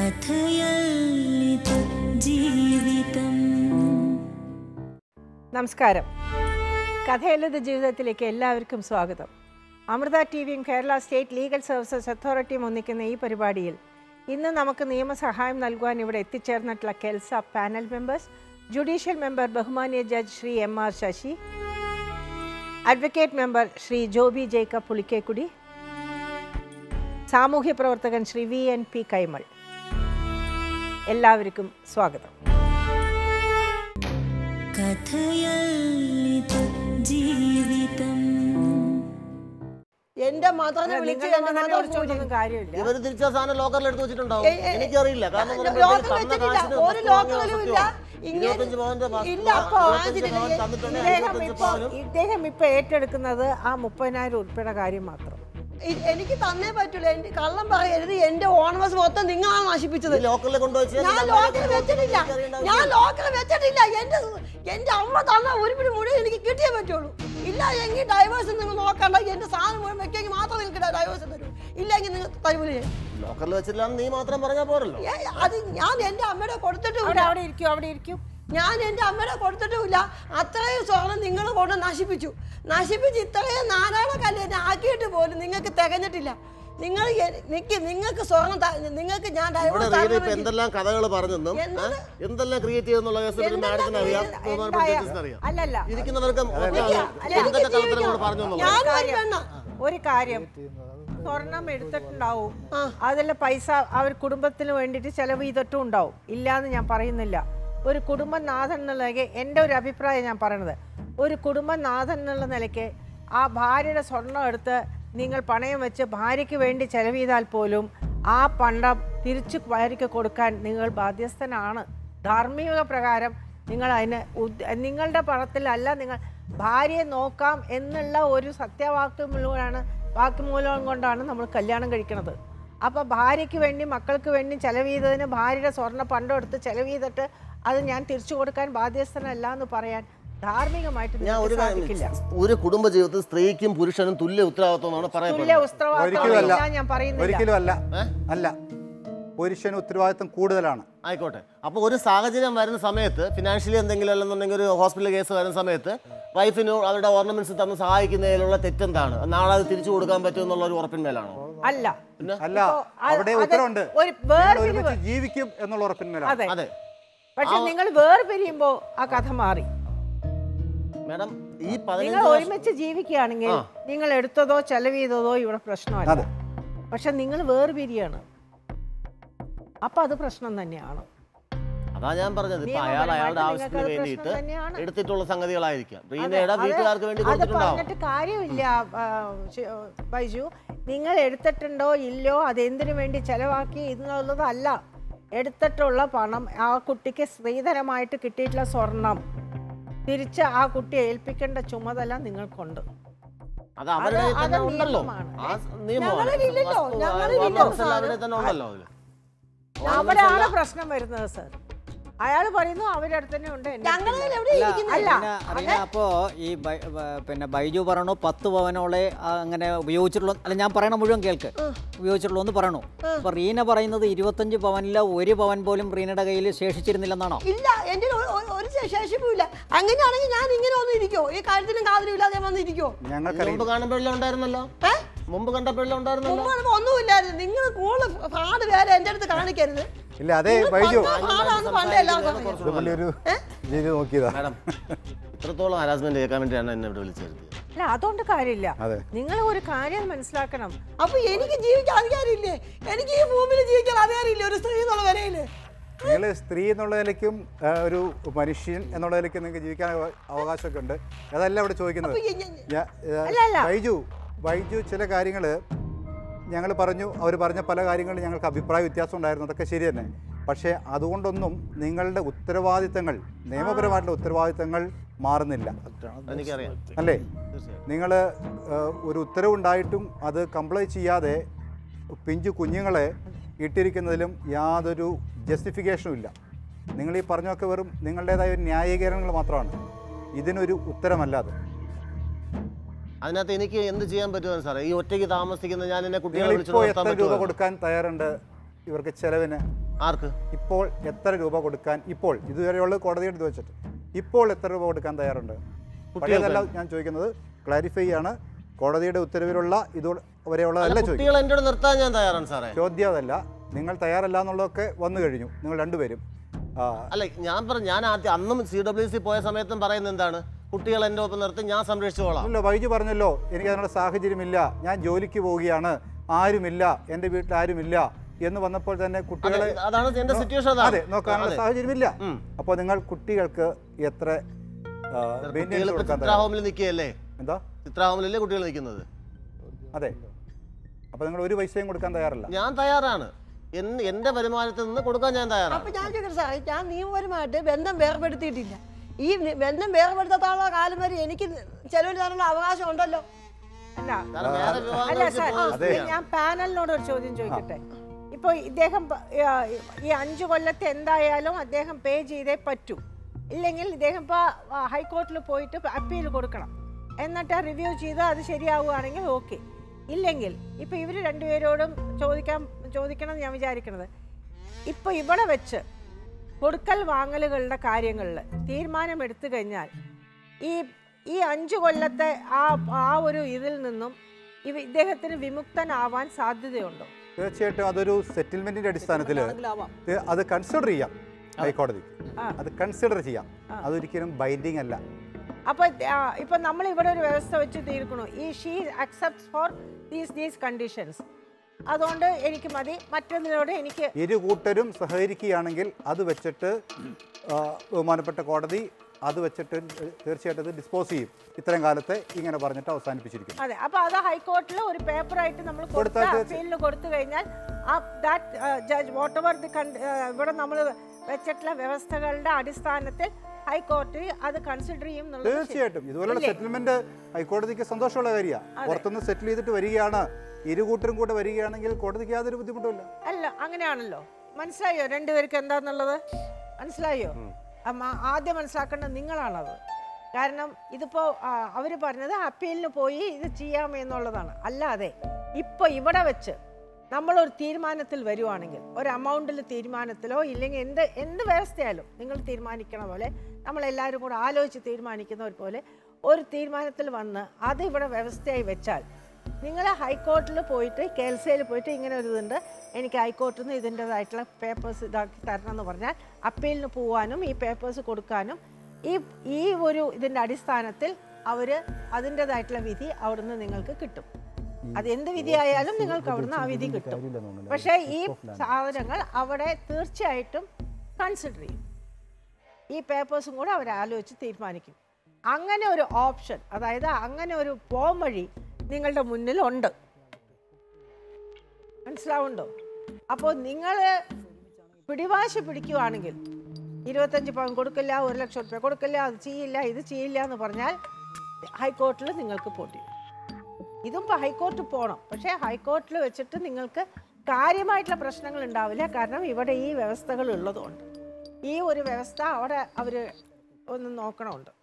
കഥയല്ലിത് ജീവിതം നമസ്കാരം കഥയല്ലത് ജീവിതത്തിലേക്ക് എല്ലാവർക്കും സ്വാഗതം അമൃത ടി വിയും കേരള സ്റ്റേറ്റ് ലീഗൽ സർവീസസ് അതോറിറ്റിയും ഒന്നിക്കുന്ന ഈ പരിപാടിയിൽ ഇന്ന് നമുക്ക് നിയമസഹായം നൽകുവാൻ ഇവിടെ എത്തിച്ചേർന്നിട്ടുള്ള KELSA panel members judicial member ബഹുമാന്യ judge Shri M R Sasi advocate member Shri Joby Jacob Pulikkekudy സാമൂഹ്യ പ്രവർത്തകൻ Shri V N P Kaimal എല്ലാവർക്കും സ്വാഗതം കഥയല്ലിത് ജീവിതം എന്റെ മദറിനെ വിളിച്ച് നിങ്ങൾ എന്റെ മകനെ മദർ വിളിച്ചോണ്ടൊന്നും കാര്യമില്ല ഇവര് തിരിച്ച സാധനം ലോക്കറിൽ എടുത്ത് വെച്ചിട്ടുണ്ടാവും ഏയ് ഏയ് എനിക്കറിയില്ല കാരണം എന്ന് ലോക്കറിൽ പറയുമ്പോൾ വെച്ചിട്ടില്ല. തന്ന ഒരു കാശിന് ലോക്കറിലും സത്യമാണ്. ഇല്ല. ഇങ്ങനെ- ഇരുപത്തഞ്ച് പവന്റെ വസ്തു- ഇല്ല, അപ്പോ ഇരുപത്തഞ്ച് ആദ്യത്തെ പവൻ ഈ- തന്നിട്ടുണ്ടെങ്കിൽ ഇദ്ദേഹം ഇരുപത്തഞ്ച് ഇപ്പൊ പവനും ഇദ്ദേഹം ഇപ്പൊ ഏറ്റെടുക്കുന്നത് ആ മുപ്പതിനായിരം ഉൾപ്പെടെ കാര്യം മാത്രം ഇ- എനിക്ക് തന്നേ പറ്റൂല എന്റെ കള്ളം പറയരുത് എന്റെ ഓണമസ് മൊത്തം നിങ്ങളാണ് നശിപ്പിച്ചത് ഈ ലോക്കറിൽ കൊണ്ടുവച്ച് ഞാൻ ലോക്കറിൽ വെച്ചിട്ടില്ല ഞാൻ ലോക്കറിൽ വെച്ചിട്ടില്ല എന്റെ എന്റെ അമ്മ തന്ന ഒരു പിടി മുഴുവൻ എനിക്ക് കിട്ടിയേ പറ്റുള്ളൂ ഇല്ല എങ്കിൽ ഡൈവേഴ്സ് നിങ്ങൾ നോക്കണ്ട എന്റെ സാധനം മുഴുവൻ വെക്കെങ്കിൽ മാത്രം നിങ്ങൾക്ക് ഡൈവേഴ്സ് തരൂ ഇല്ലെങ്കിൽ നിങ്ങൾ തരൂലേ ലോക്കറിൽ വെച്ചില്ലാന്ന് നീ മാത്രം പറഞ്ഞാൽ പോരല്ലോ ഏ, അത് ഞാൻ എന്റെ അമ്മയുടെ കൊടുത്തിട്ടും അവിടെ അവിടെ ഇരിക്കും അവിടെ ഇരിക്കും ഞാൻ എൻ്റെ അമ്മയുടെ കൊടുത്തിട്ടുമില്ല അത്രയും സ്വർണം നിങ്ങൾ കൊണ്ട് നശിപ്പിച്ചു നശിപ്പിച്ച് ഇത്രയും നാരായണ കല്ല് എന്നെ ആക്കിയിട്ട് പോലും നിങ്ങൾക്ക് തികഞ്ഞിട്ടില്ല നിങ്ങൾ എ- നിക്ക് നിങ്ങൾക്ക് സ്വർണം ത- നിങ്ങൾക്ക് ഞാൻ ഇവിടെ ഡൈവോഴ്സ് റീന ഇപ്പൊ തരണമെങ്കിൽ എന്തെല്ലാം കഥകൾ പറഞ്ഞെന്നും എന്താണ്? ഏ? എന്തെല്ലാം ക്രിയേറ്റ് ചെയ്തെന്നുള്ള കേസ് എന്തെല്ലാം മാഡത്തിന് അറിയാം എന്താ- ബഹുമാനപ്പെട്ട ജഡ്ജസിന് അറിയാം അല്ലല്ല ഇരിക്കുന്നവർക്ക് എനിക്ക് എന്തൊക്കെ എനിക്ക് കള്ളത്തരങ്ങൾ ജീവിക്കണം. പറഞ്ഞു എന്നുള്ളത് ഞാനും ഒരു പെണ്ണാ. ഒരു കാര്യം സ്വർണം എടുത്തിട്ടുണ്ടാവും ആ. അതിലെ പൈസ അവർ കുടുംബത്തിന് വേണ്ടിയിട്ട് ചെലവ് ചെയ്തിട്ടും ഉണ്ടാവും ഇല്ലാന്ന് ഞാൻ പറയുന്നില്ല ഒരു കുടുംബനാഥൻ എന്നുള്ള നിലയ്ക്ക് എൻ്റെ ഒരു അഭിപ്രായം ഞാൻ പറയണത് ഒരു കുടുംബനാഥൻ എന്നുള്ള നിലയ്ക്ക് ആ ഭാര്യയുടെ സ്വർണം എടുത്ത് നിങ്ങൾ പണയം വെച്ച് ഭാര്യയ്ക്ക് വേണ്ടി ചെലവ് ചെയ്താൽ പോലും ആ പണ്ടം തിരിച്ചു ഭാര്യയ്ക്ക് കൊടുക്കാൻ നിങ്ങൾ ബാധ്യസ്ഥനാണ് ധാർമ്മിക പ്രകാരം നിങ്ങൾ അതിന് ഉദ്ദ- നിങ്ങളുടെ പണത്തിലല്ല നിങ്ങൾ ഭാര്യയെ നോക്കാം എന്നുള്ള ഒരു സത്യവാക്യമൂലമാണ് വാക്കുമൂലം കൊണ്ടാണ് നമ്മൾ കല്യാണം കഴിക്കുന്നത് അപ്പോൾ ഭാര്യയ്ക്ക് വേണ്ടി മക്കൾക്ക് വേണ്ടി ചെലവ് ചെയ്തതിന് ഭാര്യയുടെ സ്വർണ്ണ പണ്ടം എടുത്ത് ചെലവ് ചെയ്തിട്ട് അത് ഞാൻ തിരിച്ചു കൊടുക്കാൻ ബാധ്യസ്ഥനല്ല എന്ന് പറയാൻ ധാർമ്മികമായിട്ട് ഞാൻ ഒരു നിങ്ങൾക്ക് കാര്യം സാധിക്കില്ല ഒരു കുടുംബ ജീവിതത്തിൽ സ്ത്രീക്കും പുരുഷനും തുല്യ ഉത്തരവാദിത്വമാണ് തുല്യ പറയപ്പെടുന്നത് ഉത്തരവാദിത്വം ഒരിക്കലും അല്ല ഇല്ല ഞാൻ പറയുന്നില്ല ഒരിക്കലും അല്ല അല്ല പുരുഷന് ഉത്തരവാദിത്വം കൂടുതലാണ് ആയിക്കോട്ടെ അപ്പോൾ ഒരു സാഹചര്യം വരുന്ന സമയത്ത് ഫിനാൻഷ്യലി എന്തെങ്കിലും അല്ലെന്നുണ്ടെങ്കിൽ ഒരു ഹോസ്പിറ്റൽ കേസ് വരുന്ന സമയത്ത് വൈഫിന് അവരുടെ ഓർണമെന്റ്സ് തന്ന് സഹായിക്കുന്നതിലുള്ള തെറ്റെന്താണ് നാളെ അത് തിരിച്ചു കൊടുക്കാൻ പറ്റും എന്നുള്ള ഒരു ഉറപ്പിന്മേലാണോ അല്ല അല്ല ഇപ്പോ അത് അവിടെ അത് ഉത്തരവുണ്ട് ഒരു നിങ്ങൾ വേർപിരിവ് ഒരുമിച്ച് ജീവിക്കും എന്നുള്ള ഉറപ്പിന്മേലാണ് അതെ അതെ പക്ഷെ നിങ്ങൾ വേർപിരിയുമ്പോ ആ കഥ മാറി മാഡം ഈ നിങ്ങൾ പതിനഞ്ച് വർഷം ഒരുമിച്ച് ജീവിക്കുകയാണെങ്കിൽ നിങ്ങൾ എടുത്തതോ ചെലവ് ചെയ്തതോ ഇവിടെ പ്രശ്നമല്ല അതെ. പക്ഷെ നിങ്ങൾ വേർപിരിയാണ് അപ്പൊ അത് പ്രശ്നം തന്നെയാണ് അതാ ഞാൻ പറഞ്ഞത് ഇപ്പൊ അയാൾ നിയമപരമായിട്ട് അയാളുടെ നിങ്ങൾക്ക് ആവശ്യത്തിന് അത് വേണ്ടിയിട്ട് പ്രശ്നം തന്നെയാണ്. എടുത്തിട്ടുള്ള സംഗതികളായിരിക്കാം അതെ, റീനയുടെ അത് വീട്ടുകാർക്ക് വേണ്ടി അത് കൊടുത്തിട്ടുണ്ടാവും പറഞ്ഞിട്ട് കാര്യമില്ല ആ, ശ- ബൈജു നിങ്ങൾ എടുത്തിട്ടുണ്ടോ ഇല്ലയോ അതെന്തിനു വേണ്ടി ചെലവാക്കി എന്നുള്ളതല്ല എടുത്തിട്ടുള്ള പണം ആ കുട്ടിക്ക് സ്ത്രീധനമായിട്ട് കിട്ടിയിട്ടുള്ള സ്വർണം തിരിച്ച് ആ കുട്ടിയെ ഏൽപ്പിക്കേണ്ട ചുമതല നിങ്ങൾക്കുണ്ട് അത് അവരുടെ അത് തന്നെ അത് ഉണ്ടല്ലോ നിയമമാണ്. ആ നിയമമാണ് ഞങ്ങളിലില്ലല്ലോ, വസ്തു- ഞങ്ങളിലില്ലോ വസ്തു എല്ലാം അവിടെ തന്നെ ഉണ്ടല്ലോ അതില് അവിടെയാണ് പ്രശ്നം വരുന്നത് സർ അയാൾ പറയുന്നു അവരുടെ അടുത്ത് തന്നെ ഉണ്ട് എൻ്റെ അടുത്ത് ഞങ്ങളെ ഇല്ല. എവിടെ ഇരിക്കുന്നത് അല്ല റീന- റീന അപ്പോ ഈ ബൈ- ബ- പിന്നെ ബൈജു പറയണു പത്ത് പവനോളെ ആ, അങ്ങനെ ഉപയോഗിച്ചിട്ടുള്ളൂ അല്ല ഞാൻ പറയണ മുഴുവൻ കേൾക്ക് ഉപയോഗിച്ചിട്ടുള്ളൂ എന്ന് പറയണു അപ്പൊ റീന പറയുന്നത് ഇരുപത്തഞ്ച് പവനില്ല ഒരു പവൻ പോലും റീനയുടെ കയ്യിൽ ശേഷിച്ചിരുന്നില്ലെന്നാണോ ഇല്ല എന്റെ ഒരു- ഒരു- ഒരു ശേഷിപ്പുമില്ല അങ്ങനെയാണെങ്കിൽ ഞാൻ ഇങ്ങനെ ഒന്നും ഇരിക്കോ ഈ കാര്യത്തിലും കാതിലും ഇല്ലാതെ ഞാൻ വന്നിരിക്കോ ഞങ്ങൾക്കറിയില്ല മുമ്പ് കാണുമ്പോഴെല്ലാം ഉണ്ടായിരുന്നല്ലോ ഏ മുമ്പ് കണ്ടപ്പോഴെല്ലാം ഉണ്ടായിരുന്നല്ലോ മുമ്പ് കാണുമ്പോ ഒന്നുമില്ലായിരുന്നു നിങ്ങൾ കൂടുതൽ പാട് പേരെ എന്റെ അടുത്ത് കാണിക്കരുത് ഇല്ല അതെ ബൈജു പാടാന്ന് പണ്ടേ എല്ലാവർക്കും അറിയാം. ഇത് പുള്ളിയൊരു രീതി നോക്കിയതാ മാഡം ഇത്രത്തോളം ഹരാസ്മെന്റ് കേൾക്കാൻ വേണ്ടിയാണ് എന്നെ ഇവിടെ വിളിച്ചു വരുത്തിയത് അല്ല അതുകൊണ്ട് കാര്യമില്ല അതെ. നിങ്ങൾ ഒരു കാര്യം മനസ്സിലാക്കണം അപ്പൊ എനിക്ക് ജീവിക്കാൻ അധികാരമില്ലേ എനിക്ക് ഈ ഭൂമിയിൽ ജീവിക്കാൻ അധികാരമില്ലേ ഒരു സ്ത്രീ എന്നുള്ള വിലയില് നിങ്ങൾ സ്ത്രീ എന്നുള്ള നിലയ്ക്കും ആ, ഒരു മനുഷ്യൻ എന്നുള്ള നിലയ്ക്കും നിങ്ങൾക്ക് ജീവിക്കാൻ അവ- അവകാശമൊക്കെ ഉണ്ട് അതല്ല ഇവിടെ ചോദിക്കുന്നത് അപ്പൊ ഈ- ഞാൻ- ഞാ- ഏ, അല്ല, അല്ല. ബൈജു ബൈജു ചില കാര്യങ്ങൾ ഞങ്ങൾ പറഞ്ഞു അവർ പറഞ്ഞ പല കാര്യങ്ങളും ഞങ്ങൾക്ക് അഭിപ്രായ വ്യത്യാസം ഉണ്ടായിരുന്നു അതൊക്കെ ശരി തന്നെ പക്ഷേ അതുകൊണ്ടൊന്നും നിങ്ങളുടെ ഉത്തരവാദിത്തങ്ങൾ നിയമപരമായിട്ടുള്ള ഉത്തരവാദിത്തങ്ങൾ മാറുന്നില്ല എനിക്കറിയാം അല്ലേ നിങ്ങൾ ഒരു ഉത്തരവുണ്ടായിട്ടും അത് കംപ്ലൈ ചെയ്യാതെ പിഞ്ചു കുഞ്ഞുങ്ങളെ ഇട്ടിരിക്കുന്നതിലും യാതൊരു ജസ്റ്റിഫിക്കേഷനും ഇല്ല നിങ്ങൾ ഈ പറഞ്ഞൊക്കെ വെറും നിങ്ങളുടേതായ ഒരു ന്യായീകരണങ്ങൾ മാത്രമാണ് ഇതിനൊരു ഉത്തരമല്ലാതെ അതിനകത്ത് എനിക്ക് എന്ത് ചെയ്യാൻ പറ്റുമെന്ന് സാറേ ഈ ഒറ്റയ്ക്ക് താമസിക്കുന്ന ഞാൻ എന്നെ കുട്ടികളെ നിങ്ങൾ വിളിച്ചു ഇപ്പോൾ നിർത്താൻ എത്ര രൂപ പറ്റുമോ കൊടുക്കാൻ തയ്യാറുണ്ട് ഇവർക്ക് ചെലവിന് ആർക്ക് ഇപ്പോൾ എത്ര രൂപ കൊടുക്കാൻ ഇപ്പോൾ ഇതുവരെയുള്ള കോടതിയുടെ ഇത് വെച്ചിട്ട് ഇപ്പോൾ എത്ര രൂപ കൊടുക്കാൻ തയ്യാറുണ്ട് പഴയതല്ല ഞാൻ ചോദിക്കുന്നത് ക്ലാരിഫൈ ആണ് കോടതിയുടെ ഉത്തരവിലുള്ള ഇത് വരെയുള്ളതല്ല ചോദിക്കുന്നത് കുട്ടികൾ എൻ്റെ കൂടെ നിർത്താൻ ഞാൻ തയ്യാറാണ് സാറേ ചോദ്യം അതല്ല നിങ്ങൾ തയ്യാറല്ല എന്നുള്ളതൊക്കെ വന്നു കഴിഞ്ഞു നിങ്ങൾ രണ്ടുപേരും ആ, അല്ല ഞാൻ പറഞ്ഞു ഞാൻ ആദ്യം അന്നും സി ഡബ്ല്യു സി പോയ സമയത്തും പറയുന്നത് എന്താണ് കുട്ടികൾ എൻ്റെ ഒപ്പം നിർത്തി ഞാൻ സംരക്ഷിച്ചോളാം അല്ലോ വൈജു പറഞ്ഞല്ലോ എനിക്ക് അതിനുള്ള സാഹചര്യമില്ല ഞാൻ ജോലിക്ക് പോവുകയാണ് ആരുമില്ല എൻ്റെ വീട്ടിൽ ആരുമില്ല എന്ന് വന്നപ്പോൾ തന്നെ അതെ, കുട്ടികളെ അതാണ് എന്റെ സിറ്റുവേഷൻ അതെ അതാണ് നോക്കാനുള്ള അതെ. സാഹചര്യമില്ല ഉം. അപ്പോൾ നിങ്ങൾ കുട്ടികൾക്ക് എത്ര ആ, കുട്ടികൾ maintenance ഇപ്പൊ കൊടുക്കാൻ ചിത്രാ തയ്യാറാണ്? ഹോമിൽ നിൽക്കുകയല്ലേ എന്താ ചിത്രാ ഹോമിലല്ലേ കുട്ടികൾ നിൽക്കുന്നത് അതെ അപ്പോൾ നിങ്ങൾ ഒരു പൈസയും കൊടുക്കാൻ തയ്യാറല്ല ഞാൻ തയ്യാറാണ് എൻ- എന്റെ വരുമാനത്തിൽ നിന്ന് കൊടുക്കാൻ ഞാൻ തയ്യാറാണ് അപ്പൊ ഞാൻ ചോദിക്കട്ടെ സാറേ ഞാൻ നിയമപരമായിട്ട് ബന്ധം വേർപെടുത്തിയിട്ടില്ല ഈ നി- ബന്ധം വേർപെടുത്താനുള്ള കാലം വരെ എനിക്ക് ചെലവിൽ തരാനുള്ള അവകാശം ഉണ്ടല്ലോ അല്ല കാരണം വേറെ വിവാഹം അല്ല കഴിച്ച് സാർ പോകുന്ന അതെ. സ്ത്രീയാണ്. ഞാൻ പാനലിനോട് ഒരു ചോദ്യം ചോദിക്കട്ടെ ഇപ്പോൾ ഇദ്ദേഹം പ- ആ, ഈ അഞ്ചു കൊല്ലത്തെ എന്തായാലും അദ്ദേഹം പേ ചെയ്തേ പറ്റൂ ഇല്ലെങ്കിൽ ഇദ്ദേഹം ഇപ്പോൾ ഹൈക്കോർട്ടിൽ പോയിട്ട് അപ്പീൽ കൊടുക്കണം എന്നിട്ട് റിവ്യൂ ചെയ്ത് അത് ശരിയാവുകയാണെങ്കിൽ ഓക്കെ ഇല്ലെങ്കിൽ ഇപ്പോൾ ഇവർ രണ്ടുപേരോടും ചോദിക്കാൻ ചോദിക്കണം എന്ന് ഞാൻ വിചാരിക്കുന്നത് ഇപ്പോൾ ഇവിടെ വെച്ച് കൊടുക്കൽ വാങ്ങലുകളുടെ കാര്യങ്ങളിൽ തീരുമാനമെടുത്തു കഴിഞ്ഞാൽ ഈ ഈ അഞ്ചു കൊല്ലത്തെ ആ ആ ഒരു ഇതിൽ നിന്നും ഇവ ഇദ്ദേഹത്തിന് വിമുക്തനാവാൻ സാധ്യതയുണ്ടോ തീർച്ചയായിട്ടും അതൊരു സെറ്റിൽമെന്റിന്റെ അടിസ്ഥാനത്തിൽ ആവാം അത് കൺസിഡർ ചെയ്യാം ഹൈക്കോടതി ആ. അത് കൺസിഡർ ചെയ്യാം അതൊരിക്കലും ബൈൻഡിങ് അല്ല അപ്പൊ ആ, ഇപ്പൊ നമ്മൾ ഇവിടെ ഒരു വ്യവസ്ഥ വെച്ച് തീർക്കണു ഈ she accept for these these conditions അതുകൊണ്ട് എനിക്ക് മതി മറ്റൊന്നിനോട് എനിക്ക് ഇരു കൂട്ടരും സഹകരിക്കുകയാണെങ്കിൽ അത് വെച്ചിട്ട് ആ, ബഹുമാനപ്പെട്ട കോടതി അത് വെച്ചിട്ട് തീർച്ചയായിട്ടും അത് ഡിസ്പോസ് ചെയ്യും ഇത്രയും കാലത്തെ ഇങ്ങനെ പറഞ്ഞിട്ട് അവസാനിപ്പിച്ചിരിക്കും അതെ അപ്പൊ അത് ഹൈക്കോർട്ടിൽ ഒരു പേപ്പറായിട്ട് നമ്മൾ കൊടുത്ത കൊടുത്താൽ തീർച്ച- അപ്പീലിന് കൊടുത്തു കഴിഞ്ഞാൽ ആ that judge whatever the ഇവിടെ നമ്മൾ വെച്ചിട്ടുള്ള വ്യവസ്ഥകളുടെ അടിസ്ഥാനത്തിൽ ഹൈക്കോടതി അത് കൺസിഡർ ചെയ്യും എന്നുള്ളത് ശരി. തീർച്ചയായിട്ടും ഇതുപോലുള്ള ഇല്ലേ? സെറ്റിൽമെന്റ് ഹൈക്കോടതിക്ക് സന്തോഷമുള്ള കാര്യമാണ് പുറത്തുനിന്ന് സെറ്റിൽ ചെയ്തിട്ട് വരികയാണ് ഇരു കൂട്ടരും കൂടെ വരികയാണെങ്കിൽ കോടതിക്ക് യാതൊരു ബുദ്ധിമുട്ടുമില്ല അല്ല അങ്ങനെയാണല്ലോ മനസ്സിലായോ രണ്ടുപേർക്ക് എന്താന്നുള്ളത് മനസ്സിലായോ അമ്മ ആദ്യം മനസ്സിലാക്കേണ്ടത് നിങ്ങളാണത് കാരണം ഇതിപ്പോൾ അവർ പറഞ്ഞത് അപ്പീലിന് പോയി ഇത് ചെയ്യാം എന്നുള്ളതാണ് അല്ലാതെ ഇപ്പോൾ ഇവിടെ വെച്ച് നമ്മളൊരു തീരുമാനത്തിൽ വരുവാണെങ്കിൽ ഒരു എമൗണ്ടിൽ തീരുമാനത്തിലോ ഇല്ലെങ്കിൽ എന്ത് എന്ത് വ്യവസ്ഥയായാലും നിങ്ങൾ തീരുമാനിക്കണ പോലെ നമ്മളെല്ലാവരും കൂടെ ആലോചിച്ച് തീരുമാനിക്കുന്നവർ പോലെ ഒരു തീരുമാനത്തിൽ വന്ന് അത് ഇവിടെ വ്യവസ്ഥയായി വെച്ചാൽ നിങ്ങൾ ഹൈക്കോർട്ടിൽ പോയിട്ട് കേൽസയിൽ പോയിട്ട് ഇങ്ങനെ ഒരു ഇതുണ്ട് എനിക്ക് ഹൈക്കോർട്ടിൽ നിന്ന് ഇതിൻ്റെതായിട്ടുള്ള പേപ്പേഴ്സ് ഇതാക്കി തരണം എന്ന് പറഞ്ഞാൽ അപ്പീലിന് പോവാനും ഈ പേപ്പേഴ്സ് കൊടുക്കാനും ഈ ഈ ഒരു ഇതിൻ്റെ അടിസ്ഥാനത്തിൽ അവർ അതിൻ്റെതായിട്ടുള്ള വിധി അവിടുന്ന് നിങ്ങൾക്ക് കിട്ടും അത് എന്ത് വിധിയായാലും നിങ്ങൾക്ക് അവിടുന്ന് ആ വിധി കിട്ടും പക്ഷേ ഈ സാധനങ്ങൾ അവിടെ തീർച്ചയായിട്ടും കൺസിഡർ ചെയ്യും ഈ പേപ്പേഴ്സും കൂടെ അവർ ആലോചിച്ച് തീരുമാനിക്കും അങ്ങനെ ഒരു ഓപ്ഷൻ അതായത് അങ്ങനെ ഒരു പോം വഴി നിങ്ങളുടെ മുന്നിലുണ്ട് മനസ്സിലാവുണ്ടോ അപ്പോൾ നിങ്ങൾ പിടിവാശി പിടിക്കുവാണെങ്കിൽ ഇരുപത്തഞ്ച് പവൻ കൊടുക്കില്ല ഒരു ലക്ഷം റുപ്യ കൊടുക്കില്ല അത് ചെയ്യില്ല ഇത് ചെയ്യില്ല എന്ന് പറഞ്ഞാൽ ഹൈക്കോർട്ടിൽ നിങ്ങൾക്ക് പോട്ടി ഇതും ഇപ്പോൾ ഹൈക്കോർട്ടിൽ പോകണം പക്ഷേ ഹൈക്കോർട്ടിൽ വെച്ചിട്ട് നിങ്ങൾക്ക് കാര്യമായിട്ടുള്ള പ്രശ്നങ്ങൾ ഉണ്ടാവില്ല കാരണം ഇവിടെ ഈ വ്യവസ്ഥകൾ ഉള്ളതുകൊണ്ട് ഈ ഒരു വ്യവസ്ഥ അവിടെ അവർ ഒന്ന് നോക്കണമുണ്ട്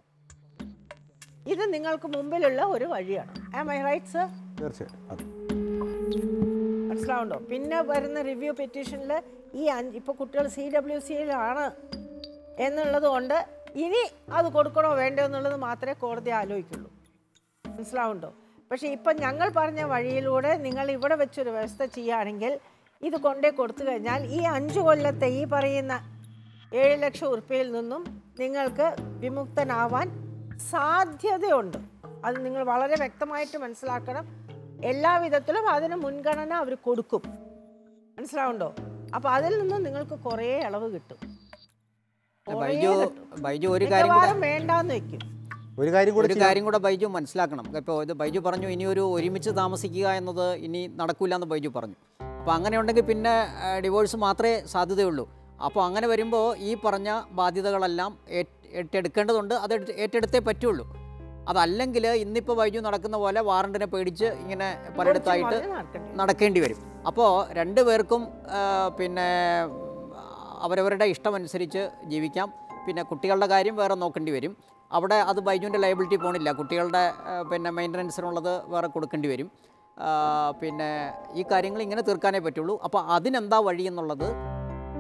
ഇത് നിങ്ങൾക്ക് മുമ്പിലുള്ള ഒരു വഴിയാണ് ആം ഐ റൈറ്റ് സർ തീർച്ചയായിട്ടും അതെ മനസ്സിലാവുണ്ടോ പിന്നെ വരുന്ന റിവ്യൂ പെറ്റീഷനിൽ ഈ അഞ്ച് ഇപ്പോൾ കുട്ടികൾ സി ഡബ്ല്യു സിയിലാണ് എന്നുള്ളത് കൊണ്ട് ഇനി അത് കൊടുക്കണോ വേണ്ടോ എന്നുള്ളത് മാത്രമേ കോടതി ആലോചിക്കുള്ളൂ മനസ്സിലാവുണ്ടോ പക്ഷേ ഇപ്പം ഞങ്ങൾ പറഞ്ഞ വഴിയിലൂടെ നിങ്ങൾ ഇവിടെ വെച്ചൊരു വ്യവസ്ഥ ചെയ്യുകയാണെങ്കിൽ ഇത് കൊണ്ടേ കൊടുത്തു കഴിഞ്ഞാൽ ഈ അഞ്ച് കൊല്ലത്തെ ഈ പറയുന്ന ഏഴ് ലക്ഷം ഉറുപ്പ്യയിൽ നിന്നും നിങ്ങൾക്ക് വിമുക്തനാവാൻ സാധ്യതയുണ്ട് അത് നിങ്ങൾ വളരെ വ്യക്തമായിട്ട് മനസ്സിലാക്കണം എല്ലാ വിധത്തിലും അതിന് മുൻഗണന അവർ കൊടുക്കും മനസ്സിലാവുണ്ടോ അപ്പോൾ അതിൽ നിന്നും നിങ്ങൾക്ക് കുറേ ഇളവ് കിട്ടും കുറേ ബൈജു കിട്ടും. ബൈജു ഒരു കാര്യം കൂടെ മിക്കവാറും വേണ്ടാന്ന് വെക്കും ഒരു കാര്യം കൂടി ഒരു കാര്യം കൂടെ ബൈജു മനസ്സിലാക്കണം ഇപ്പോൾ ഇത് ബൈജു പറഞ്ഞു ഇനി ഒരു ഒരുമിച്ച് താമസിക്കുക എന്നത് ഇനി നടക്കില്ല എന്ന് ബൈജു പറഞ്ഞു അപ്പോൾ അങ്ങനെ ഉണ്ടെങ്കിൽ പിന്നെ ഡിവോഴ്സ് മാത്രമേ സാധ്യതയുള്ളൂ അപ്പോൾ അങ്ങനെ വരുമ്പോൾ ഈ പറഞ്ഞ ബാധ്യതകളെല്ലാം ഏറ്റ്- ഏറ്റെടുക്കേണ്ടതുണ്ട് അത് എടുത്ത് ഏറ്റെടുത്തേ പറ്റുള്ളൂ അതല്ലെങ്കിൽ ഇന്നിപ്പോൾ ബൈജു നടക്കുന്ന പോലെ വാറണ്ടിനെ പേടിച്ച് ഇങ്ങനെ പലയിടത്തായിട്ട് കുറച്ച് നടക്കേണ്ടി വരും. നടക്കേണ്ടി വരും അപ്പോൾ രണ്ട് പേർക്കും ആ, പിന്നെ അവരവരുടെ ഇഷ്ടമനുസരിച്ച് ജീവിക്കാം പിന്നെ കുട്ടികളുടെ കാര്യം വേറെ നോക്കേണ്ടി വരും അവിടെ അത് ബൈജുവിൻ്റെ ലയബിലിറ്റി പോണില്ല കുട്ടികളുടെ ആ, പിന്നെ മെയിൻ്റനൻസിനുള്ളത് വേറെ കൊടുക്കേണ്ടി വരും ആ, പിന്നെ ഈ കാര്യങ്ങൾ ഇങ്ങനെ തീർക്കാനേ പറ്റുള്ളൂ അപ്പോൾ അതിനെന്താ വഴി എന്നുള്ളത്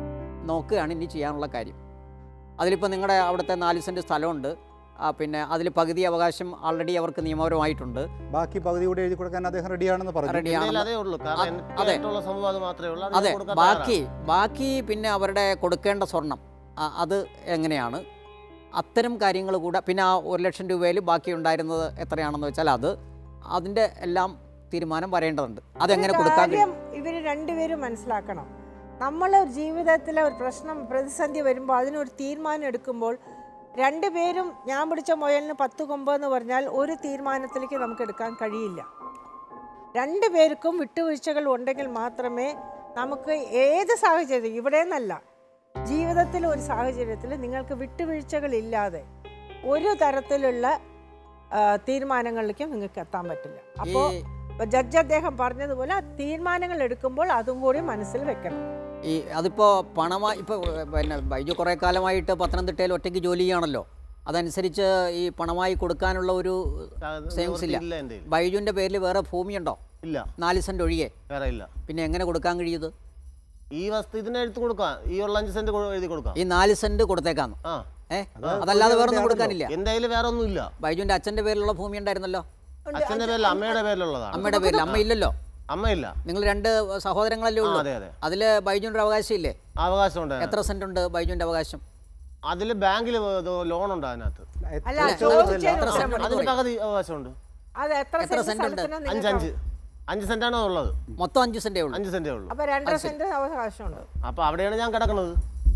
നോക്കുകയാണ് ഇനി ചെയ്യാനുള്ള കാര്യം അതിലിപ്പോൾ നിങ്ങളുടെ അവിടുത്തെ നാല് സെൻറ്റ് സ്ഥലമുണ്ട് ആ, പിന്നെ അതിൽ പകുതി അവകാശം ആൾറെഡി അവർക്ക് നിയമപരമായിട്ടുണ്ട് ബാക്കി പകുതി കൂടി എഴുതി കൊടുക്കാൻ അദ്ദേഹം റെഡിയാണെന്ന് പറഞ്ഞു Ready എൻ്റെ ആണെന്ന് അതേ ഉള്ളൂ അ- കാരണം അതെ. എനിക്കായിട്ടുള്ള സംഭവം അത് മാത്രമേ ഉള്ളൂ അത് അതെ ഞാൻ കൊടുക്കാൻ ബാക്കി ബാക്കി പിന്നെ അവരുടെ കൊടുക്കേണ്ട സ്വർണം ആ, അത് എങ്ങനെയാണ് അത്തരം കാര്യങ്ങൾ കൂടെ പിന്നെ ആ ഒരു ലക്ഷം രൂപയിൽ ബാക്കി ഉണ്ടായിരുന്നത് എത്രയാണെന്ന് വെച്ചാൽ അത് അതിൻ്റെ എല്ലാം തീരുമാനം വരേണ്ടതുണ്ട് അതെങ്ങനെ ഒരു കൊടുക്കാൻ കഴിയും കാര്യം ഇവര് രണ്ടുപേരും മനസ്സിലാക്കണം നമ്മൾ ജീവിതത്തിലെ ഒരു പ്രശ്നം പ്രതിസന്ധി വരുമ്പോൾ അതിനൊരു തീരുമാനം എടുക്കുമ്പോൾ രണ്ടുപേരും ഞാൻ പിടിച്ച മുയലിന് പത്ത് കൊമ്പ് എന്ന് പറഞ്ഞാൽ ഒരു തീരുമാനത്തിലേക്ക് നമുക്ക് എടുക്കാൻ കഴിയില്ല രണ്ടുപേർക്കും വിട്ടുവീഴ്ചകൾ ഉണ്ടെങ്കിൽ മാത്രമേ നമുക്ക് ഏത് സാഹചര്യം ഇവിടെ നിന്നല്ല ജീവിതത്തിൽ ഒരു സാഹചര്യത്തിൽ നിങ്ങൾക്ക് വിട്ടുവീഴ്ചകളില്ലാതെ ഒരു തരത്തിലുള്ള ആ, തീരുമാനങ്ങളിലേക്കും നിങ്ങൾക്ക് എത്താൻ പറ്റില്ല അപ്പോൾ ഈ ഇപ്പൊ ജഡ്ജ് അദ്ദേഹം പറഞ്ഞതുപോലെ ആ തീരുമാനങ്ങൾ എടുക്കുമ്പോൾ അതും കൂടി മനസ്സിൽ വെക്കണം ഈ അതിപ്പോൾ പണമായി ഇപ്പോൾ പിന്നെ ബൈജു കുറേ കാലമായിട്ട് പത്തനംതിട്ടയിൽ ഒറ്റയ്ക്ക് ജോലി ചെയ്യുകയാണല്ലോ അതനുസരിച്ച് ഈ പണമായി കൊടുക്കാനുള്ള ഒരു അത് സേവിങ്സ് ഇല്ല ഇല്ല എൻ്റെ കയ്യിൽ. ബൈജുവിൻ്റെ പേരിൽ വേറെ ഭൂമിയുണ്ടോ ഇല്ല നാല് സെൻറ്റ് ഒഴികെ വേറെ ഇല്ല പിന്നെ എങ്ങനെ കൊടുക്കാൻ കഴിയുത് ഈ വസ്തു ഇതിനെ എടുത്ത് കൊടുക്കാം ഈ ഉള്ള അഞ്ച് സെന്റ് കൊ- എഴുതി കൊടുക്കാം ഈ നാല് സെൻറ്റ് കൊടുത്തേക്കാന്ന് ആ ഏ അതല്ലാതെ വേറെ ഒന്നും കൊടുക്കാനില്ല എൻ്റെ കയ്യിൽ വേറെ ഒന്നും ഇല്ല ബൈജുവിൻ്റെ അച്ഛൻ്റെ പേരിലുള്ള ഭൂമി ഉണ്ടായിരുന്നല്ലോ അച്ഛൻ്റെ പേരിൽ അമ്മയുടെ പേരിലുള്ളതാണ് അമ്മയുടെ പേരിൽ അമ്മ ഇല്ലല്ലോ അമ്മയില്ല നിങ്ങൾ രണ്ട് സഹോദരങ്ങളല്ലേ ആ, ഉള്ളൂ അതെ അതെ അതിൽ ബൈജുവിൻ്റെ അവകാശം ഇല്ലേ അവകാശം ഉണ്ട് എത്ര സെന്റ് ഉണ്ട് ബൈജുവിൻ്റെ അവകാശം അതിൽ ബാങ്കിൽ ലോൺ ഉണ്ട് അതിനകത്ത് അല്ല എത്ര ചോദിച്ചതിന് എത്ര ഉത്തരം സെന്റ് പറ. അതിന് പകുതി അവകാശമുണ്ട് അത് എത്ര എത്ര സെന്റ് സെന്റ് ഉണ്ട്? സ്ഥലത്തിന് അഞ്ച് നിങ്ങൾക്ക് അഞ്ച് അഞ്ച് സെന്റാണ് ഉള്ളത് മൊത്തം അഞ്ച് സെന്റേ ഉള്ളൂ അഞ്ച് സെന്റേ ഉള്ളൂ അപ്പൊ രണ്ടര സെന്റ് അവകാശമുണ്ട് അപ്പൊ അവിടെയാണ് ഞാൻ കിടക്കുന്നത്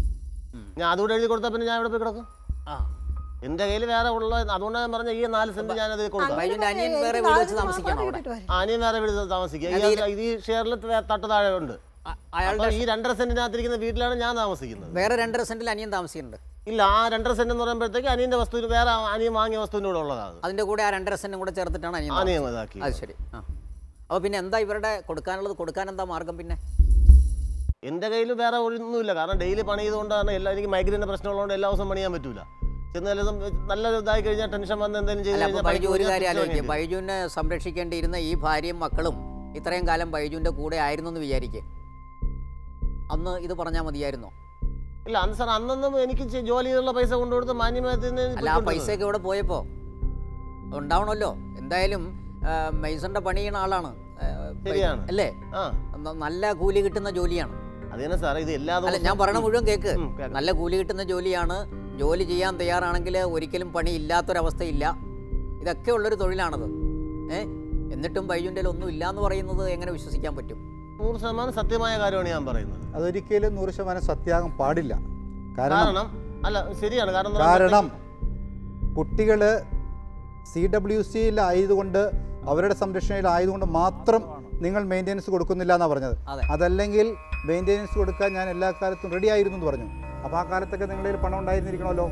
ഞാൻ അതുകൂടെ എഴുതി കൊടുത്താൽ പിന്നെ ഞാൻ ഇവിടെ പോയി കിടക്കും ആ എന്റെ കയ്യിൽ വേറെ ഉള്ള അതുകൊണ്ടാണ് ഞാൻ പറഞ്ഞ ഈ നാല് സെന്റ് ഞാൻ അത് കൊടുക്കാം ബൈജുവിൻ്റെ അനിയൻ എനിക്ക് വേറെ വീട് വെച്ച് താമസിക്കണം അവിടെ കിട്ടിയിട്ട് വരും. ആനിയും വേറെ വീട് താമസിക്കുക ഈ- ഈ ഷെയറിൽ തട്ട് താഴെ ഉണ്ട് അ- അയാളുടെ അപ്പൊ ഈ രണ്ടര സെന്റിനകത്തിരിക്കുന്ന വീട്ടിലാണ് ഞാൻ താമസിക്കുന്നത് വേറെ രണ്ടര സെന്റിൽ അനിയൻ താമസിക്കുന്നുണ്ട് ഇല്ല ആ രണ്ടര സെന്റ് എന്ന് പറയുമ്പോഴത്തേക്ക് അനിയന്റെ വസ്തു വേറെ അനിയൻ വാങ്ങിയ വസ്തുവിന്റെ കൂടെ ഉള്ളതാണ് അതിന്റെ കൂടെ ആ രണ്ടര സെന്റും കൂടെ ചേർത്തിട്ടാണ് അനിയൻ അനിയൻ താമസിക്കുന്നത്. ഇതാക്കി അത് ശരി ആ അപ്പോൾ പിന്നെ എന്താ ഇവരുടെ കൊടുക്കാനുള്ളത് കൊടുക്കാൻ എന്താ മാർഗം പിന്നെ എന്റെ കയ്യിൽ വേറെ ഒന്നുമില്ല കാരണം ഡെയിലി പണി ചെയ്തുകൊണ്ടാണ് എല്ലാ എനിക്ക് മൈഗ്രൈൻ്റെ പ്രശ്നമുള്ളതുകൊണ്ട് എല്ലാ ദിവസവും പണിയാൻ പറ്റൂല ചെന്ന് ചിലതും നല്ല ഇതായി കഴിഞ്ഞാൽ ടെൻഷൻ വന്ന് എന്തെങ്കിലും ചെയ്ത് അല്ല അപ്പോൾ കഴിഞ്ഞാൽ ബൈജു പണിക്ക് ഒരു പോയി കാര്യം തിരിച്ച് ആലോചിക്കുക വരേണ്ടി വരും. ബൈജുവിനെ സംരക്ഷിക്കേണ്ടിയിരുന്ന ഈ ഭാര്യയും മക്കളും ഇത്രയും കാലം ബൈജുവിന്റെ കൂടെ ആയിരുന്നു എന്ന് വിചാരിക്കുക അന്ന് ഇത് പറഞ്ഞാൽ മതിയായിരുന്നോ ഇല്ല അന്ന് സാർ അന്നൊന്നും എനിക്ക് ചെ- ജോലി ചെയ്തുള്ള പൈസ കൊണ്ടുകൊടുത്ത് മാന്യമായി തന്നെ അല്ല ആ പൈസയൊക്കെ ഇവിടെ പോയപ്പോ ഉണ്ടാവണമല്ലോ എന്തായാലും ആ, മെയ്സന്റെ പണി ചെയ്യുന്ന ആളാണ് ആ, ശരിയാണ്. അല്ലേ ആ ന- നല്ല കൂലി കിട്ടുന്ന ജോലിയാണ് അത് തന്നെ സാറേ ഇത് എല്ലാ അല്ല ദിവസവും ഞാൻ പറയണ മുഴുവൻ കേക്ക് ഉം, കേൾക്കാം. നല്ല കൂലി കിട്ടുന്ന ജോലിയാണ് ജോലി ചെയ്യാൻ തയ്യാറാണെങ്കിൽ ഒരിക്കലും പണി ഇല്ലാത്തൊരവസ്ഥയില്ല ഇതൊക്കെ ഉള്ളൊരു തൊഴിലാണത് ഏ എന്നിട്ടും ബൈജുൻ്റെ ഒന്നും ഇല്ല എന്ന് പറയുന്നത് എങ്ങനെ വിശ്വസിക്കാൻ പറ്റും നൂറ് ശതമാനം സത്യമായ കാര്യമാണ് ഞാൻ പറയുന്നത് അതൊരിക്കലും നൂറ് ശതമാനം സത്യാകം പാടില്ല കാരണം കാരണം അല്ല ശരിയാണ് കാരണം എന്ന് കാരണം കുട്ടികൾ സി ഡബ്ല്യു സിയിലായതുകൊണ്ട് അവരുടെ സംരക്ഷണയിലായതുകൊണ്ട് മാത്രം നിങ്ങൾ മെയിൻ്റെനൻസ് കൊടുക്കുന്നില്ല എന്നാണ് പറഞ്ഞത് അതെ. അതല്ലെങ്കിൽ മെയിൻ്റെനൻസ് കൊടുക്കാൻ ഞാൻ എല്ലാ കാലത്തും റെഡി ആയിരുന്നു എന്ന് പറഞ്ഞു അപ്പോൾ ആ കാലത്തൊക്കെ നിങ്ങളുടെ കയ്യിൽ പണം ഉണ്ടായിരുന്നിരിക്കണമല്ലോ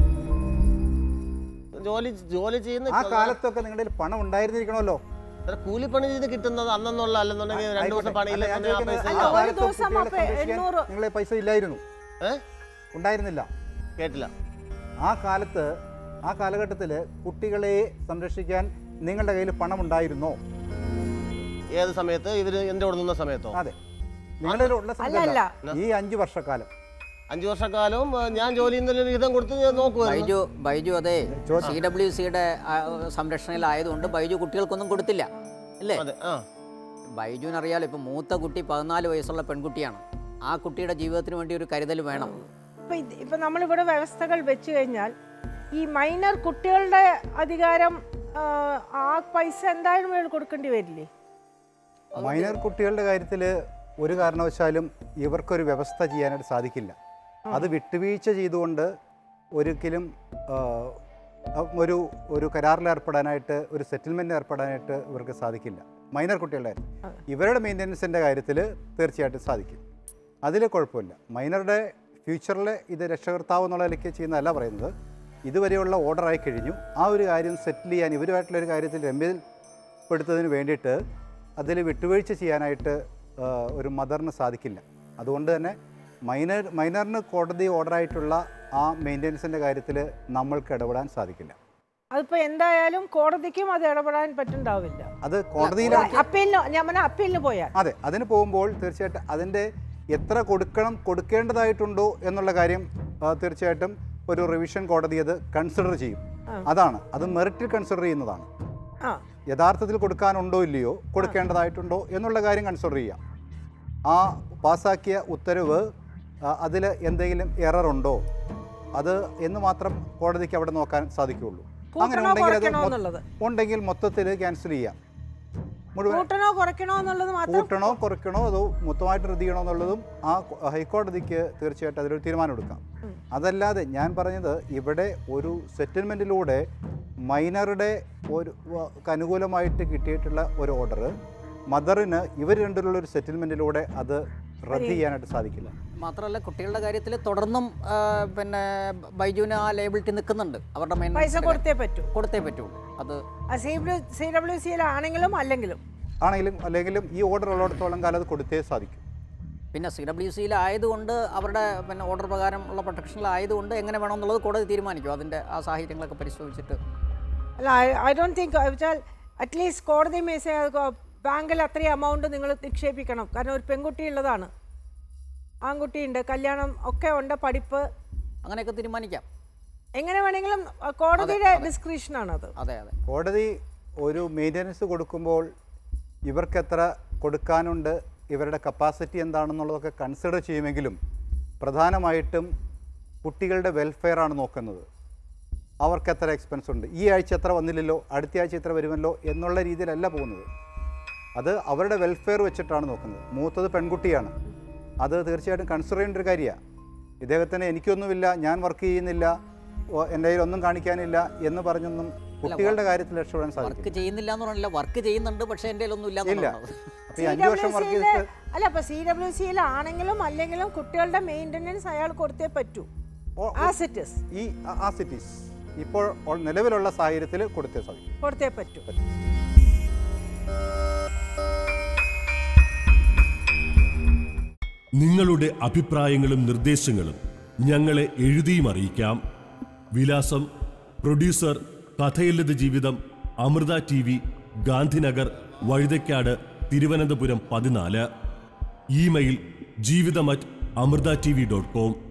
ജോലി ജോലി ചെയ്യുന്ന ആ കാലത്തൊക്കെ നിങ്ങളുടെ കയ്യിൽ പണം ഉണ്ടായിരുന്നിരിക്കണമല്ലോ സാറേ, കൂലിപ്പണി ചെയ്ത് കിട്ടുന്നത് അന്നെന്നുള്ള അല്ലെന്നുണ്ടെങ്കിൽ രണ്ടു ദിവസം ആയിക്കോട്ടെ. പണിയില്ല അല്ല, ഞാൻ എന്നുണ്ടെങ്കിൽ ആ ചോദിക്കുന്നത് പൈസ ആ അല്ല, ഒരു കാലത്ത് ദിവസം കുട്ടികളെ അപ്പൊ സംരക്ഷിക്കാൻ എണ്ണൂറ് നിങ്ങളെ പൈസ ഇല്ലായിരുന്നു ഏ ഉണ്ടായിരുന്നില്ല കേട്ടില്ല ആ കാലത്ത് ആ കാലഘട്ടത്തിൽ കുട്ടികളെ സംരക്ഷിക്കാൻ നിങ്ങളുടെ കയ്യിൽ പണം ഉണ്ടായിരുന്നോ ഏത് സമയത്ത് ഇവര് എന്റെ കൂടെ നിന്ന സമയത്തോ അതെ നിങ്ങളുടെ കയ്യിൽ ഉള്ള അല്ലല്ല. സമയത്തല്ല. ഈ അഞ്ചു വർഷക്കാലം അഞ്ചു വർഷക്കാലവും ഏ, ഞാൻ ജോലി ചെയ്യുന്ന വിഹിതം കൊടുത്ത് ഞാൻ നോക്കുമായിരുന്നു ബൈജു ബൈജു അതെ ചോദിച്ചു. സി ഡബ്ല്യു സിയുടെ സംരക്ഷണയിലായതുകൊണ്ട് ബൈജു കുട്ടികൾക്കൊന്നും കൊടുത്തില്ല അല്ലേ അതെ ആ ബൈജുവിന് അറിയാലോ ഇപ്പം മൂത്ത കുട്ടി പതിനാല് വയസ്സുള്ള പെൺകുട്ടിയാണ് ആ കുട്ടിയുടെ ജീവിതത്തിന് വേണ്ടി ഒരു കരുതൽ വേണം ഇപ്പൊ ഇത് ഇപ്പൊ നമ്മളിവിടെ വ്യവസ്ഥകൾ വെച്ച് കഴിഞ്ഞാൽ ഈ മൈനർ കുട്ടികളുടെ അധികാരം ആ, ആ പൈസ എന്തായാലും ഇവർ കൊടുക്കേണ്ടി വരില്ലേ മൈനർ കുട്ടികളുടെ കാര്യത്തിൽ ഒരു കാരണവശാലും ഇവർക്കൊരു വ്യവസ്ഥ ചെയ്യാനായിട്ട് സാധിക്കില്ല അത് വിട്ടുവീഴ്ച ചെയ്തുകൊണ്ട് ഒരിക്കലും ആ, ഒരു ഒരു കരാറിൽ ഏർപ്പെടാനായിട്ട് ഒരു സെറ്റിൽമെൻറ്റ് ഏർപ്പെടാനായിട്ട് ഇവർക്ക് സാധിക്കില്ല മൈനർ കുട്ടികളുടെ കാര്യം ഇവരുടെ മെയിൻ്റനൻസിൻ്റെ കാര്യത്തിൽ തീർച്ചയായിട്ടും സാധിക്കും അതിൽ കുഴപ്പമില്ല മൈനറുടെ ഫ്യൂച്ചറിൽ ഇത് രക്ഷകർത്താവ് എന്നുള്ള നിലയ്ക്ക് ചെയ്യുന്നതല്ല പറയുന്നത് ഇതുവരെയുള്ള ഓർഡർ ആയി കഴിഞ്ഞു ആ ഒരു കാര്യം സെറ്റിൽ ചെയ്യാൻ ഇവരുമായിട്ടുള്ള ഒരു കാര്യത്തിൽ രമ്യപ്പെടുത്തതിന് വേണ്ടിയിട്ട് അതിൽ വിട്ടുവീഴ്ച ചെയ്യാനായിട്ട് ആ, ഒരു മദറിന് സാധിക്കില്ല അതുകൊണ്ട് തന്നെ മൈനർ മൈനറിന് കോടതി ഓർഡറായിട്ടുള്ള ആ മെയിൻ്റനൻസിൻ്റെ കാര്യത്തിൽ നമ്മൾക്ക് ഇടപെടാൻ സാധിക്കില്ല അതിപ്പോ എന്തായാലും കോടതിക്കും അത് ഇടപെടാൻ പറ്റുണ്ടാവില്ല അത് കോടതിയിലാണ് അപ്പീലിന് ഞാൻ പറഞ്ഞ അപ്പീലിന് പോയാൽ അതെ അതിന് പോകുമ്പോൾ തീർച്ചയായിട്ടും അതിൻ്റെ എത്ര കൊടുക്കണം കൊടുക്കേണ്ടതായിട്ടുണ്ടോ എന്നുള്ള കാര്യം ആ, തീർച്ചയായിട്ടും ഒരു റിവിഷൻ കോടതി അത് കൺസിഡർ ചെയ്യും അതാണ് അത് മെറിറ്റിൽ കൺസിഡർ ചെയ്യുന്നതാണ് ആ യഥാർത്ഥത്തിൽ കൊടുക്കാനുണ്ടോ ഇല്ലയോ കൊടുക്കേണ്ടതായിട്ടുണ്ടോ എന്നുള്ള കാര്യം കൺസിഡർ ചെയ്യാം ആ പാസാക്കിയ ഉത്തരവ് അതിൽ എന്തെങ്കിലും എറർ ഉണ്ടോ അത് എന്ന് മാത്രം കോടതിക്ക് അവിടെ നോക്കാൻ സാധിക്കുകയുള്ളൂ അങ്ങനെ കൂട്ടണോ ഉണ്ടെങ്കിൽ അത് കുറയ്ക്കണോ മൊ- എന്നുള്ളത് ഉണ്ടെങ്കിൽ മൊത്തത്തിൽ ക്യാൻസൽ ചെയ്യാം മുഴുവൻ കൂട്ടണോ കുറയ്ക്കണോ എന്നുള്ളത് മാത്രം കൂട്ടണോ കുറയ്ക്കണോ അതോ മൊത്തമായിട്ട് റദ്ദ് ചെയ്യണോ എന്നുള്ളതും ആ കൊ- ഹൈക്കോടതിക്ക് തീർച്ചയായിട്ടും അതിലൊരു തീരുമാനം എടുക്കാം അതല്ലാതെ ഞാൻ പറഞ്ഞത് ഇവിടെ ഒരു സെറ്റിൽമെൻറ്റിലൂടെ മൈനറുടെ ഒരു വ- ക്ക് അനുകൂലമായിട്ട് കിട്ടിയിട്ടുള്ള ഒരു ഓർഡർ മദറിന് ഇവർ രണ്ടിലുള്ള ഒരു സെറ്റിൽമെൻറ്റിലൂടെ അത് റദ്ദ് ചെയ്യാനായിട്ട് സാധിക്കില്ല മാത്രമല്ല കുട്ടികളുടെ കാര്യത്തിൽ തുടർന്നും ആ, പിന്നെ ബൈജുവിന് ആ ലയബിലിറ്റി നിൽക്കുന്നുണ്ട് അവരുടെ മെയിൻ പൈസ കൊടുത്തേ പറ്റൂ കൊടുത്തേ പറ്റുള്ളൂ അത് സി സി ഡബ്ല്യു സിയിലാണെങ്കിലും അല്ലെങ്കിലും ആണെങ്കിലും അല്ലെങ്കിലും ഈ ഓർഡർ ഉള്ളിടത്തോളം കാലം അത് കൊടുത്തേ സാധിക്കും പിന്നെ സി ഡബ്ല്യു സിയിലായതുകൊണ്ട് അവരുടെ പിന്നെ ഓർഡർ പ്രകാരം ഉള്ള പ്രൊട്ടക്ഷനിലായതുകൊണ്ട് എങ്ങനെ വേണമെന്നുള്ളത് കോടതി തീരുമാനിക്കും അതിൻ്റെ ആ സാഹചര്യങ്ങളൊക്കെ പരിശോധിച്ചിട്ട് അല്ല ഐ ഡോണ്ട് തിങ്ക് വെച്ചാൽ അറ്റ്ലീസ്റ്റ് കോടതി മേസ ബാങ്കിൽ അത്രയും എമൗണ്ട് നിങ്ങൾ നിക്ഷേപിക്കണം കാരണം ഒരു പെൺകുട്ടി ഉള്ളതാണ് ആൺകുട്ടിയുണ്ട് കല്യാണം ഒക്കെ ഉണ്ട് പഠിപ്പ് അങ്ങനെയൊക്കെ തീരുമാനിക്കാം എങ്ങനെ വേണമെങ്കിലും അഹ് കോടതിയുടെ ഡിസ്ക്രിപ്ഷനാണ് അത് അതെ അതെ കോടതി ഒരു മെയിൻ്റനൻസ് കൊടുക്കുമ്പോൾ ഇവർക്ക് എത്ര കൊടുക്കാനുണ്ട് ഇവരുടെ കപ്പാസിറ്റി എന്താണെന്നുള്ളതൊക്കെ കൺസിഡർ ചെയ്യുമെങ്കിലും പ്രധാനമായിട്ടും കുട്ടികളുടെ വെൽഫെയർ ആണ് നോക്കുന്നത് അവർക്ക് എത്ര എക്സ്പെൻസ് ഉണ്ട് ഈ ആഴ്ച എത്ര വന്നില്ലല്ലോ അടുത്ത ആഴ്ച എത്ര വരുമല്ലോ എന്നുള്ള രീതിയിലല്ല പോകുന്നത് അത് അവരുടെ വെൽഫെയർ വെച്ചിട്ടാണ് നോക്കുന്നത് മൂത്തത് പെൺകുട്ടിയാണ് അത് തീർച്ചയായിട്ടും കൺസിഡർ ചെയ്യേണ്ട ഒരു കാര്യമാണ് ഇദ്ദേഹത്തിന് എനിക്കൊന്നുമില്ല ഞാൻ വർക്ക് ചെയ്യുന്നില്ല ഓ, എൻ്റെ കയ്യിൽ ഒന്നും കാണിക്കാനില്ല എന്ന് പറഞ്ഞൊന്നും കുട്ടികളുടെ കാര്യത്തിൽ രക്ഷപ്പെടാൻ സാധിക്കും വർക്ക് ചെയ്യുന്നില്ല എന്ന് പറഞ്ഞില്ല വർക്ക് ചെയ്യുന്നുണ്ട് പക്ഷേ എൻ്റെ കയ്യിലൊന്നും ഇല്ല ഇല്ല എന്നുള്ളതാണ്. അപ്പോൾ ഈ അഞ്ച് വർഷം വർക്ക് ചെയ്തിട്ട് അല്ല ഇപ്പൊ സി ഡബ്ല്യു സിയിലാണെങ്കിലും അല്ലെങ്കിലും കുട്ടികളുടെ മെയിൻ്റനൻസ് അയാൾ കൊടുത്തേ പറ്റൂ ഓ- ആസ് ഇറ്റ് ഇസ് ഈ ആ സിറ്റീസ് ഇപ്പോൾ ഉൾ- നിലവിലുള്ള സാഹചര്യത്തിൽ കൊടുത്തേ സാധിക്കും കൊടുത്തേ പറ്റൂ നിങ്ങളുടെ അഭിപ്രായങ്ങളും നിർദ്ദേശങ്ങളും ഞങ്ങളെ എഴുതിയും അറിയിക്കാം വിലാസം producer Kathayillathu Jeevitham Amrita T V Gandhinagar Vazhuthacaud Thiruvananthapuram പതിനാല് email Jeevitham at Amrita T V dot com